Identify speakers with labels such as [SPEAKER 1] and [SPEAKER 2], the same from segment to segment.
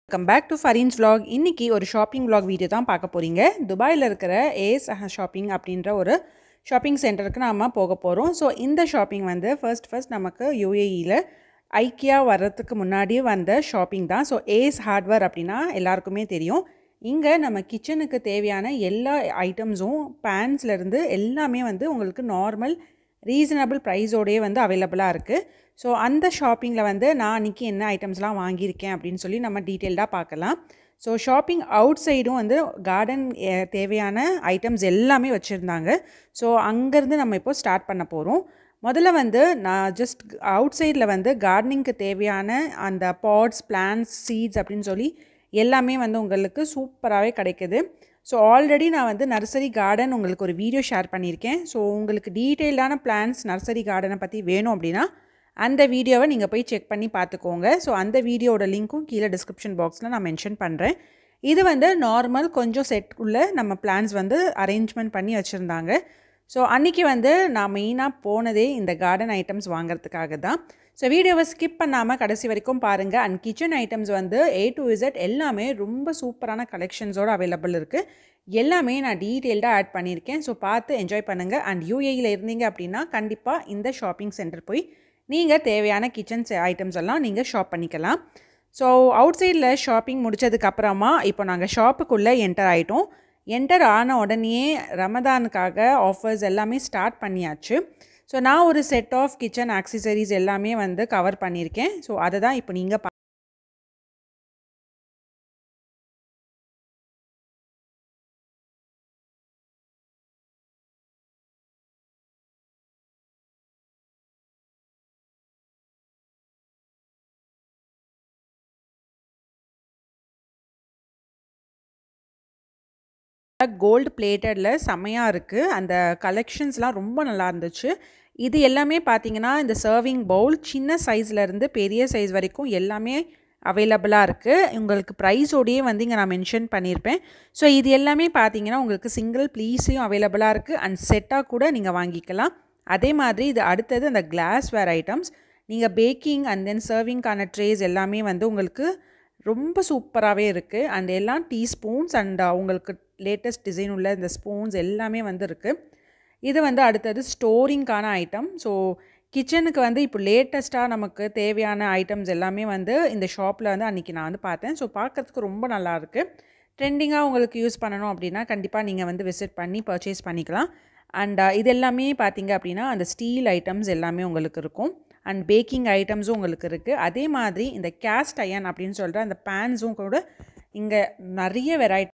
[SPEAKER 1] welcome back to Fareen's vlog இன்னைக்கு ஒரு shopping vlog video தான் பார்க்க போகிறீங்க துபாயில் இருக்கிற ஏஸ் ஷாப்பிங் அப்படின்ற ஒரு ஷாப்பிங் சென்டருக்கு நாம் போக போகிறோம் ஸோ இந்த ஷாப்பிங் வந்து ஃபர்ஸ்ட் ஃபர்ஸ்ட் நமக்கு யூஏஇயில் ஐக்கியா வர்றதுக்கு முன்னாடி வந்த ஷாப்பிங் தான் ஸோ ஏஸ் ஹார்ட்வேர் அப்படின்னா எல்லாருக்குமே தெரியும் இங்கே நம்ம கிச்சனுக்கு தேவையான எல்லா ஐட்டம்ஸும் பேன்ஸ்லேருந்து எல்லாமே வந்து உங்களுக்கு நார்மல் ரீசனபிள் ப்ரைஸோடயே வந்து அவைலபிளாக இருக்குது ஸோ அந்த ஷாப்பிங்கில் வந்து நான் அன்றைக்கி என்ன ஐட்டம்ஸ்லாம் வாங்கியிருக்கேன் அப்படின்னு சொல்லி நம்ம டீட்டெயில்டாக பார்க்கலாம் ஸோ ஷாப்பிங் அவுட் சைடும் வந்து கார்டன் தேவையான ஐட்டம்ஸ் எல்லாமே வச்சுருந்தாங்க ஸோ அங்கேருந்து நம்ம இப்போ ஸ்டார்ட் பண்ண போகிறோம் முதல்ல வந்து நான் ஜஸ்ட் அவுட் சைடில் வந்து கார்டனிங்க்கு தேவையான அந்த பாட்ஸ் பிளான்ஸ் சீட்ஸ் அப்படின்னு சொல்லி எல்லாமே வந்து உங்களுக்கு சூப்பராகவே கிடைக்குது ஸோ ஆல்ரெடி நான் வந்து நர்சரி கார்டன் உங்களுக்கு ஒரு வீடியோ ஷேர் பண்ணியிருக்கேன் ஸோ உங்களுக்கு டீட்டெயில்டான பிளான்ஸ் நர்சரி கார்டனை பற்றி வேணும் அப்படின்னா அந்த வீடியோவை நீங்கள் போய் செக் பண்ணி பார்த்துக்கோங்க ஸோ அந்த வீடியோட லிங்க்கும் கீழே டிஸ்கிரிப்ஷன் பாக்ஸில் நான் மென்ஷன் பண்ணுறேன் இது வந்து நார்மல் கொஞ்சம் செட் உள்ள நம்ம பிளான்ஸ் வந்து அரேஞ்ச்மெண்ட் பண்ணி வச்சுருந்தாங்க ஸோ அன்றைக்கி வந்து நான் மெயினாக போனதே இந்த கார்டன் ஐட்டம்ஸ் வாங்குறதுக்காக தான் ஸோ வீடியோவை ஸ்கிப் பண்ணாமல் கடைசி வரைக்கும் பாருங்கள் அண்ட் கிச்சன் ஐட்டம்ஸ் வந்து ஏ டு இசட் எல்லாமே ரொம்ப சூப்பரான கலெக்ஷன்ஸோடு அவைலபிள் இருக்குது எல்லாமே நான் டீட்டெயில்டாக ஆட் பண்ணியிருக்கேன் ஸோ பார்த்து என்ஜாய் பண்ணுங்கள் அண்ட் யூஏயில் இருந்தீங்க அப்படின்னா கண்டிப்பாக இந்த ஷாப்பிங் சென்டர் போய் நீங்கள் தேவையான கிச்சன் ஐட்டம்ஸ் எல்லாம் நீங்கள் ஷாப் பண்ணிக்கலாம் ஸோ அவுட் சைடில் ஷாப்பிங் முடித்ததுக்கப்புறமா இப்போ நாங்கள் ஷாப்புக்குள்ளே என்டர் ஆகிட்டோம் என்டர் ஆன உடனே ரமதானுக்காக ஆஃபர்ஸ் எல்லாமே ஸ்டார்ட் பண்ணியாச்சு ஸோ நான் ஒரு செட் ஆஃப் கிச்சன் ஆக்சசரிஸ் எல்லாமே வந்து கவர் பண்ணியிருக்கேன் ஸோ அதை தான் இப்போ நீங்கள் பா கோல்டு பிளேட்டடில் செம்மையாக இருக்குது அந்த கலெக்ஷன்ஸ்லாம் ரொம்ப நல்லா இருந்துச்சு இது எல்லாமே பார்த்தீங்கன்னா இந்த சர்விங் பவுல் சின்ன சைஸ்லேருந்து பெரிய சைஸ் வரைக்கும் எல்லாமே அவைலபிளாக இருக்குது உங்களுக்கு ப்ரைஸோடையே வந்து இங்கே நான் மென்ஷன் பண்ணியிருப்பேன் ஸோ இது எல்லாமே பார்த்தீங்கன்னா உங்களுக்கு சிங்கிள் ப்ளீஸையும் அவைலபிளாக இருக்குது அண்ட் செட்டாக கூட நீங்கள் வாங்கிக்கலாம் அதே மாதிரி இது அடுத்தது அந்த கிளாஸ் வேர் ஐட்டம்ஸ் நீங்கள் பேக்கிங் அண்ட் தென் சர்விங்கான ட்ரேஸ் எல்லாமே வந்து உங்களுக்கு ரொம்ப சூப்பராகவே இருக்குது அண்ட் எல்லாம் டீ ஸ்பூன்ஸ் அண்ட் உங்களுக்கு லேட்டஸ்ட் டிசைன் உள்ள இந்த ஸ்பூன்ஸ் எல்லாமே வந்து இருக்குது இது வந்து அடுத்தது ஸ்டோரிங்க்கான ஐட்டம் ஸோ கிச்சனுக்கு வந்து இப்போ லேட்டஸ்ட்டாக நமக்கு தேவையான ஐட்டம்ஸ் எல்லாமே வந்து இந்த ஷாப்பில் வந்து அன்றைக்கி நான் வந்து பார்த்தேன் ஸோ பார்க்குறதுக்கு ரொம்ப நல்லாயிருக்கு ட்ரெண்டிங்காக உங்களுக்கு யூஸ் பண்ணணும் அப்படின்னா கண்டிப்பாக நீங்கள் வந்து விசிட் பண்ணி பர்ச்சேஸ் பண்ணிக்கலாம் அண்ட் இது எல்லாமே பார்த்தீங்க அப்படின்னா அந்த ஸ்டீல் ஐட்டம்ஸ் எல்லாமே உங்களுக்கு இருக்கும் அண்ட் பேக்கிங் ஐட்டம்ஸும் உங்களுக்கு இருக்குது அதே மாதிரி இந்த கேஸ்ட் அயன் அப்படின்னு சொல்கிற அந்த பேன்ஸும் கூட இங்கே நிறைய வெரைட்டி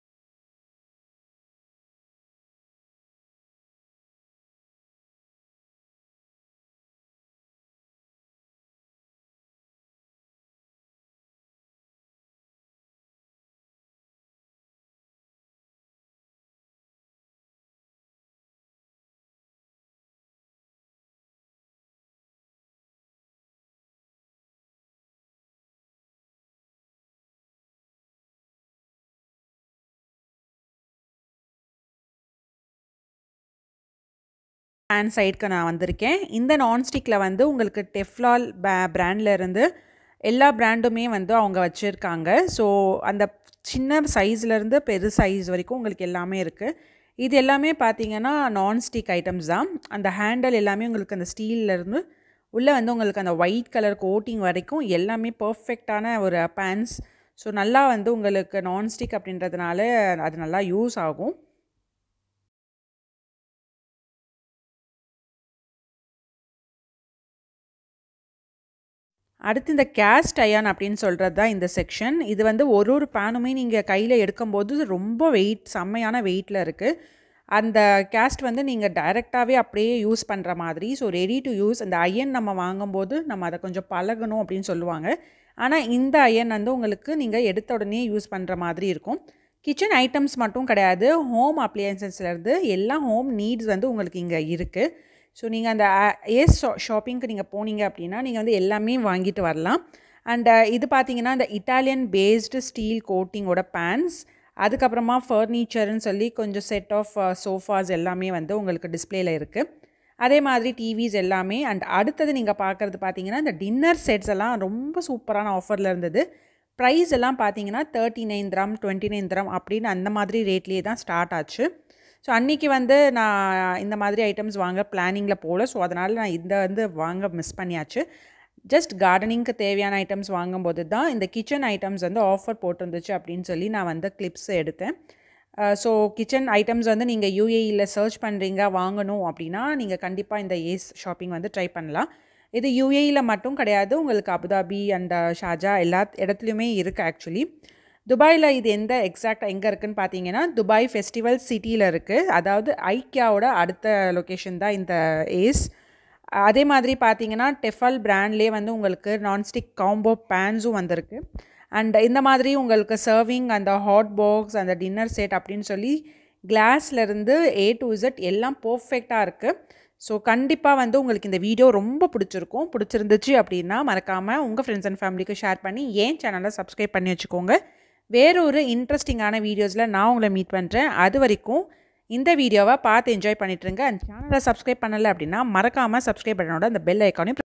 [SPEAKER 1] ஹேண்ட் சைடுக்கு நான் வந்திருக்கேன் இந்த நான்ஸ்டிக்கில் வந்து உங்களுக்கு டெஃப்லால் பே பிராண்டில் இருந்து எல்லா பிராண்டுமே வந்து அவங்க வச்சுருக்காங்க ஸோ அந்த சின்ன சைஸ்லேருந்து பெரு சைஸ் வரைக்கும் உங்களுக்கு எல்லாமே இருக்குது இது எல்லாமே பார்த்தீங்கன்னா நான்ஸ்டிக் ஐட்டம்ஸ் தான் அந்த ஹேண்டல் எல்லாமே உங்களுக்கு அந்த ஸ்டீல்லேருந்து உள்ளே வந்து உங்களுக்கு அந்த ஒயிட் கலர் கோட்டிங் வரைக்கும் எல்லாமே பர்ஃபெக்டான ஒரு பேன்ஸ் ஸோ நல்லா வந்து உங்களுக்கு நான்ஸ்டிக் அப்படின்றதுனால அது நல்லா யூஸ் ஆகும் அடுத்து இந்த கேஸ்ட் அயான் அப்படின்னு சொல்கிறது தான் இந்த செக்ஷன் இது வந்து ஒரு ஒரு பேனுமே நீங்கள் கையில் எடுக்கும்போது ரொம்ப வெயிட் செம்மையான வெயிட்டில் இருக்குது அந்த கேஸ்ட் வந்து நீங்கள் டைரெக்டாகவே அப்படியே யூஸ் பண்ணுற மாதிரி ஸோ ரெடி டு யூஸ் அந்த அயன் நம்ம வாங்கும்போது நம்ம அதை கொஞ்சம் பழகணும் அப்படின்னு சொல்லுவாங்க ஆனால் இந்த அயன் வந்து உங்களுக்கு நீங்கள் எடுத்த உடனே யூஸ் பண்ணுற மாதிரி இருக்கும் கிச்சன் ஐட்டம்ஸ் மட்டும் கிடையாது ஹோம் அப்ளையன்சஸ்லேருந்து எல்லா ஹோம் நீட்ஸ் வந்து உங்களுக்கு இங்கே இருக்குது ஸோ நீங்கள் அந்த ஏஸ் ஷா ஷாப்பிங்க்கு நீங்கள் போனீங்க அப்படின்னா நீங்கள் வந்து எல்லாமே வாங்கிட்டு வரலாம் அண்ட் இது பார்த்தீங்கன்னா இந்த இட்டாலியன் பேஸ்டு ஸ்டீல் கோட்டிங்கோட பேன்ஸ் அதுக்கப்புறமா ஃபர்னிச்சர்னு சொல்லி கொஞ்சம் செட் ஆஃப் சோஃபாஸ் எல்லாமே வந்து உங்களுக்கு டிஸ்பிளேல இருக்குது அதே மாதிரி டிவிஸ் எல்லாமே அண்ட் அடுத்தது நீங்கள் பார்க்குறது பார்த்தீங்கன்னா இந்த டின்னர் செட்ஸ் எல்லாம் ரொம்ப சூப்பரான ஆஃபரில் இருந்தது ப்ரைஸ் எல்லாம் பார்த்தீங்கன்னா thirty nine dirham twenty nine dirham அப்படின்னு அந்த மாதிரி ரேட்லேயே தான் ஸ்டார்ட் ஆச்சு ஸோ அன்றைக்கி வந்து நான் இந்த மாதிரி ஐட்டம்ஸ் வாங்க பிளானிங்கில் போகல ஸோ அதனால் நான் இந்த வந்து வாங்க மிஸ் பண்ணியாச்சு ஜஸ்ட் கார்டனிங்க்கு தேவையான ஐட்டம்ஸ் வாங்கும்போது தான் இந்த கிச்சன் ஐட்டம்ஸ் வந்து ஆஃபர் போட்டிருந்துச்சு அப்படின்னு சொல்லி நான் வந்து கிளிப்ஸ் எடுத்தேன் ஸோ கிச்சன் ஐட்டம்ஸ் வந்து நீங்கள் யூஏஇயில் சர்ச் பண்ணுறீங்க வாங்கணும் அப்படின்னா நீங்கள் கண்டிப்பாக இந்த ஏஸ் ஷாப்பிங் வந்து ட்ரை பண்ணலாம் இது யூஏஇயில் மட்டும் கிடையாது உங்களுக்கு அபுதாபி அண்ட் ஷாஜா எல்லா இடத்துலையுமே இருக்குது ஆக்சுவலி துபாயில் இது எந்த எக்ஸாக்டாக எங்கே இருக்குதுன்னு பார்த்தீங்கன்னா துபாய் ஃபெஸ்டிவல் சிட்டியில் இருக்குது அதாவது ஐக்கியாவோட அடுத்த லொக்கேஷன் தான் இந்த ஏஸ் அதே மாதிரி பார்த்தீங்கன்னா டெஃபல் பிராண்ட்லேயே வந்து உங்களுக்கு நான்ஸ்டிக் காம்போ பேன்ஸும் வந்திருக்கு அண்ட் இந்த மாதிரி உங்களுக்கு சர்விங் அந்த ஹாட் பாக்ஸ் அந்த டின்னர் செட் அப்படின்னு சொல்லி கிளாஸ்லேருந்து ஏ டு இசட் எல்லாம் பர்ஃபெக்டாக இருக்குது ஸோ கண்டிப்பாக வந்து உங்களுக்கு இந்த வீடியோ ரொம்ப பிடிச்சிருக்கும் பிடிச்சிருந்துச்சு அப்படின்னா மறக்காமல் உங்கள் ஃப்ரெண்ட்ஸ் அண்ட் ஃபேமிலிக்கு ஷேர் பண்ணி ஏன் சேனலை சப்ஸ்கிரைப் பண்ணி வச்சுக்கோங்க வேறொரு இன்ட்ரெஸ்டிங்கான வீடியோஸில் நான் உங்களை மீட் பண்ணுறேன் அது வரைக்கும் இந்த வீடியோவை பார்த்து என்ஜாய் பண்ணிட்டுருங்க அண்ட் சேனலை சப்ஸ்கிரைப் பண்ணலை அப்படின்னா மறக்காமல் சப்ஸ்கிரைப் பண்ணனோட அந்த பெல் ஐக்கானையும்